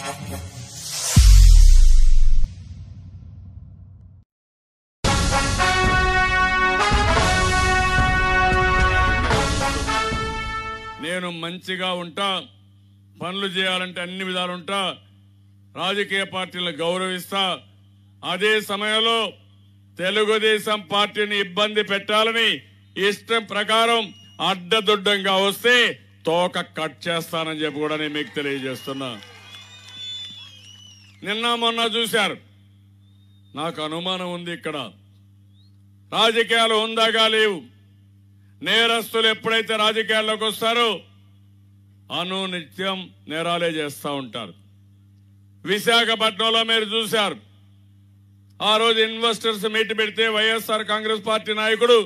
నేను మంచిగా ఉంటా పనులు చేయాలంటే అన్ని విధాలు ఉంటా రాజకీయ పార్టీలను గౌరవిస్తా అదే సమయంలో తెలుగుదేశం పార్టీని ఇబ్బంది పెట్టాలని ఇష్టం ప్రకారం అడ్డదుడ్డంగా వస్తే తోక కట్ చేస్తానని చెప్పి కూడా నేను మీకు తెలియజేస్తున్నా నిన్న మొన్న చూశారు నాకు అనుమానం ఉంది ఇక్కడ రాజకీయాలు ఉందాగా లేవు నేరస్తులు ఎప్పుడైతే రాజకీయాల్లోకి వస్తారో అనునిత్యం నేరాలే చేస్తూ ఉంటారు విశాఖపట్నంలో మీరు చూశారు ఆ రోజు ఇన్వెస్టర్స్ మీట్ పెడితే వైఎస్ఆర్ కాంగ్రెస్ పార్టీ నాయకుడు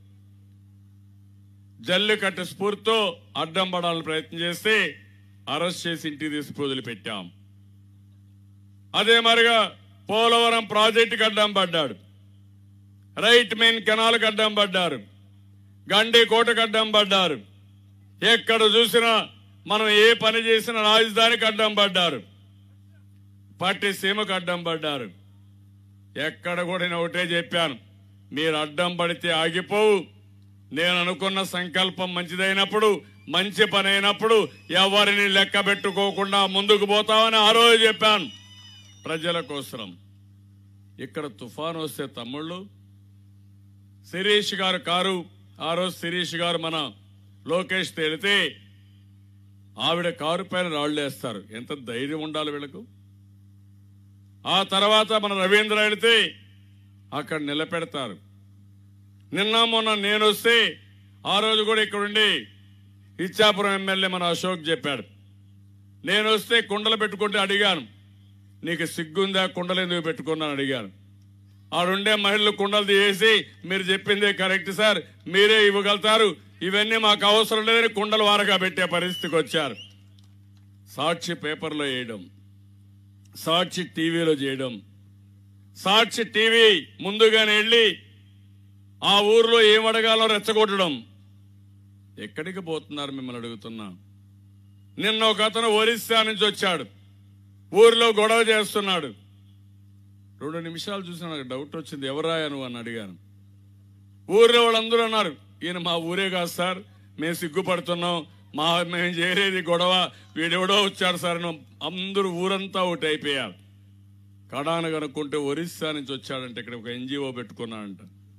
జల్లికట్టు స్ఫూర్తితో అడ్డం పడాలని ప్రయత్నం చేస్తే అరెస్ట్ చేసి ఇంటికి తీసి వదిలిపెట్టాం అదే మరిగా పోలవరం ప్రాజెక్టుకి అడ్డం పడ్డాడు రైట్ మెయిన్ కెనాల్కి అడ్డం పడ్డారు గండి కోటకు అడ్డం పడ్డారు ఎక్కడ చూసినా మనం ఏ పని చేసినా రాజధానికి అడ్డం పడ్డారు పట్టి సీమకు అడ్డం పడ్డారు ఎక్కడ కూడా నేను ఒకటే చెప్పాను మీరు అడ్డం పడితే ఆగిపోవు నేను అనుకున్న సంకల్పం మంచిదైనప్పుడు మంచి పని అయినప్పుడు ఎవరిని లెక్క పెట్టుకోకుండా ముందుకు పోతామని ఆ రోజు చెప్పాను ప్రజల కోసరం ఇక్కడ తుఫాన్ వస్తే తమ్ముళ్ళు శిరీష్ గారు కారు ఆ రోజు శిరీష్ గారు మన లోకేష్ తేలితే ఆవిడ కారు పైన రాళ్ళు వేస్తారు ఎంత ధైర్యం ఉండాలి వీళ్ళకు ఆ తర్వాత మన రవీంద్ర వెళితే అక్కడ నిలబెడతారు నిన్న మొన్న నేను వస్తే ఆ రోజు కూడా ఇక్కడ ఉండి ఇచ్చాపురం ఎమ్మెల్యే మన అశోక్ చెప్పాడు నేను వస్తే కుండలు పెట్టుకుంటే అడిగాను నీకు సిగ్గుందా కుండలు ఎందుకు పెట్టుకున్నాను అడిగాను ఆడుండే మహిళలు కుండలు తీసేసి మీరు చెప్పిందే కరెక్ట్ సార్ మీరే ఇవ్వగలుగుతారు ఇవన్నీ మాకు అవసరం లేదని కుండలు వారగా పెట్టే పరిస్థితికి వచ్చారు సాక్షి పేపర్లో వేయడం సాక్షి టీవీలో చేయడం సాక్షి టీవీ ముందుగానే వెళ్ళి ఆ ఊర్లో ఏం అడగాలో రెచ్చగొట్టడం ఎక్కడికి పోతున్నారు మిమ్మల్ని అడుగుతున్నా నిన్న ఒక అతను ఒరిస్సా నుంచి వచ్చాడు ఊర్లో గొడవ చేస్తున్నాడు రెండు నిమిషాలు చూసి నాకు డౌట్ వచ్చింది ఎవరా నువ్వు అని అడిగాను ఊర్లో వాళ్ళందరూ అన్నారు ఈయన మా ఊరే కాదు సార్ మేము సిగ్గుపడుతున్నాం మా మేము చేరేది గొడవ వీడెవడో వచ్చాడు సార్ అని అందరూ ఊరంతా ఒకటి అయిపోయారు కడాన కనుక్కుంటే ఒరిస్సా నుంచి వచ్చాడంటే ఇక్కడ ఒక ఎన్జిఓ పెట్టుకున్నాడంట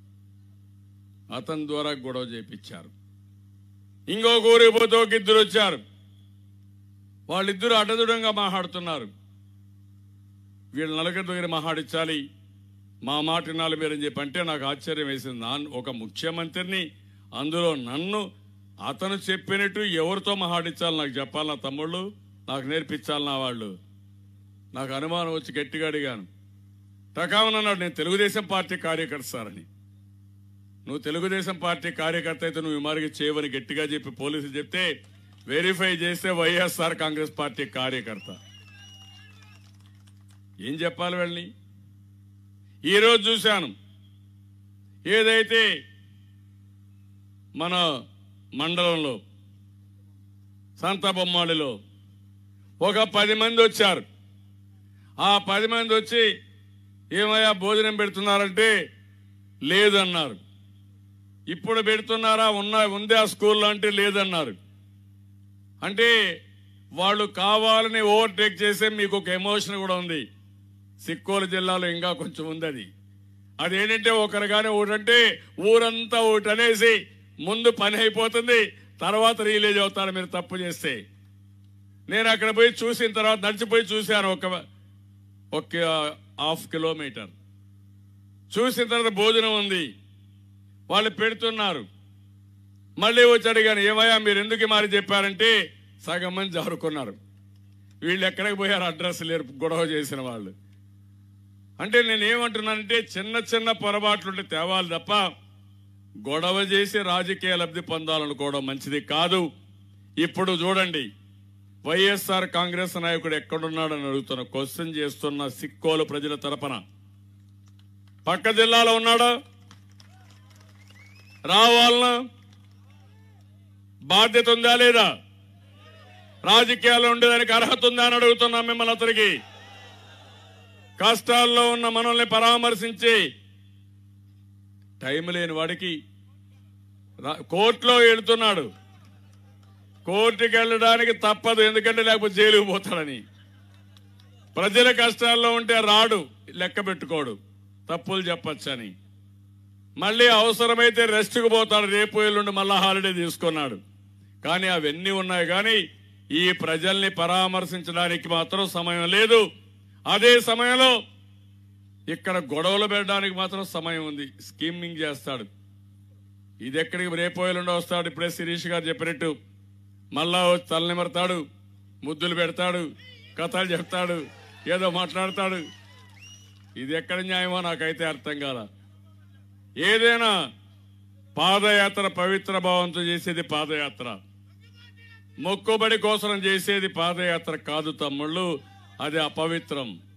అతని ద్వారా గొడవ చేపించారు ఇంకొక ఊరికి పోతే ఒక ఇద్దరు వచ్చారు వాళ్ళిద్దరూ అడ్డదుడంగా మాట్లాడుతున్నారు వీళ్ళ నలుగురి దగ్గర మహాడించాలి మా మాట వినాలి మీరని చెప్పి అంటే నాకు ఆశ్చర్యం వేసింది నా ఒక ముఖ్యమంత్రిని అందులో నన్ను అతను చెప్పినట్టు ఎవరితో మహాడించాలి నాకు చెప్పాలి నా తమ్ముళ్ళు నాకు నేర్పించాలి నా వాళ్ళు నాకు అనుమానం వచ్చి గట్టిగా అడిగాను టకామన్ అన్నాడు నేను తెలుగుదేశం పార్టీ కార్యకర్త సారని నువ్వు తెలుగుదేశం పార్టీ కార్యకర్త అయితే నువ్వు ఈ మారికి చేయవని గట్టిగా చెప్పి పోలీసులు చెప్తే వెరిఫై చేస్తే వైఎస్ఆర్ కాంగ్రెస్ పార్టీ కార్యకర్త ఏం చెప్పాలి వెళ్ళని ఈరోజు చూశాను ఏదైతే మన మండలంలో సంత బొమ్మాళిలో ఒక పది మంది వచ్చారు ఆ పది మంది వచ్చి ఏమయ్యా భోజనం పెడుతున్నారంటే లేదన్నారు ఇప్పుడు పెడుతున్నారా ఉన్న ఉంది ఆ స్కూల్లో అంటే లేదన్నారు అంటే వాళ్ళు కావాలని ఓవర్టేక్ చేసే మీకు ఒక ఎమోషన్ కూడా ఉంది సిక్కోలు జిల్లాలో ఇంకా కొంచెం ఉంది అది అదేంటంటే ఒకరు కానీ ఒకటంటే ఊరంతా ఒకటి అనేసి ముందు పని అయిపోతుంది తర్వాత రిలీజ్ అవుతారు మీరు తప్పు చేస్తే నేను అక్కడ పోయి చూసిన తర్వాత నడిచిపోయి చూశాను ఒక ఒక హాఫ్ కిలోమీటర్ చూసిన తర్వాత భోజనం ఉంది వాళ్ళు పెడుతున్నారు మళ్ళీ వచ్చి అడిగాను ఏమయ్యా మీరు ఎందుకు మారి చెప్పారంటే సగం మంది జారుకున్నారు వీళ్ళు ఎక్కడికి పోయారు అడ్రస్ లేరు గొడవ చేసిన వాళ్ళు అంటే నేను ఏమంటున్నానంటే చిన్న చిన్న పొరపాట్లు ఉంటే తేవాలి తప్ప గొడవ చేసి రాజకీయ లబ్ధి పొందాలనుకోవడం మంచిది కాదు ఇప్పుడు చూడండి వైఎస్ఆర్ కాంగ్రెస్ నాయకుడు ఎక్కడున్నాడని అడుగుతున్న క్వశ్చన్ చేస్తున్న సిక్కోలు ప్రజల తరపున పక్క జిల్లాలో ఉన్నాడా రావాలనా బాధ్యత ఉందా లేదా రాజకీయాల్లో ఉండేదానికి అర్హత ఉందా అని అడుగుతున్నాం మిమ్మల్ని అతనికి కష్టాల్లో ఉన్న మనల్ని పరామర్శించి టైం లేని వాడికి రా- కోర్టులో వెళుతున్నాడు కోర్టుకి వెళ్ళడానికి తప్పదు ఎందుకంటే లేకపోతే జైలుకు పోతాడని ప్రజల కష్టాల్లో ఉంటే రాడు లెక్క పెట్టుకోడు తప్పులు చెప్పొచ్చని మళ్ళీ అవసరమైతే రెస్ట్కు పోతాడు రేపు ఎల్లుండి మళ్ళా హాలిడే తీసుకున్నాడు కానీ అవన్నీ ఉన్నాయి కానీ ఈ ప్రజల్ని పరామర్శించడానికి మాత్రం సమయం లేదు అదే సమయంలో ఇక్కడ గొడవలు పెట్టడానికి మాత్రం సమయం ఉంది స్కీమింగ్ చేస్తాడు ఇది ఎక్కడికి రేపు ఎల్లుండి వస్తాడు ఇప్పుడే శిరీష్ గారు చెప్పినట్టు మళ్ళా వచ్చి తలనిమరతాడు ముద్దులు పెడతాడు కథలు చెప్తాడు ఏదో మాట్లాడతాడు ఇది ఎక్కడ న్యాయమో నాకైతే అర్థం కాల ఏదైనా పాదయాత్ర పవిత్ర భావంతో చేసేది పాదయాత్ర మొక్కుబడి కోసం చేసేది పాదయాత్ర కాదు తమ్ముళ్ళు అది అపవిత్రం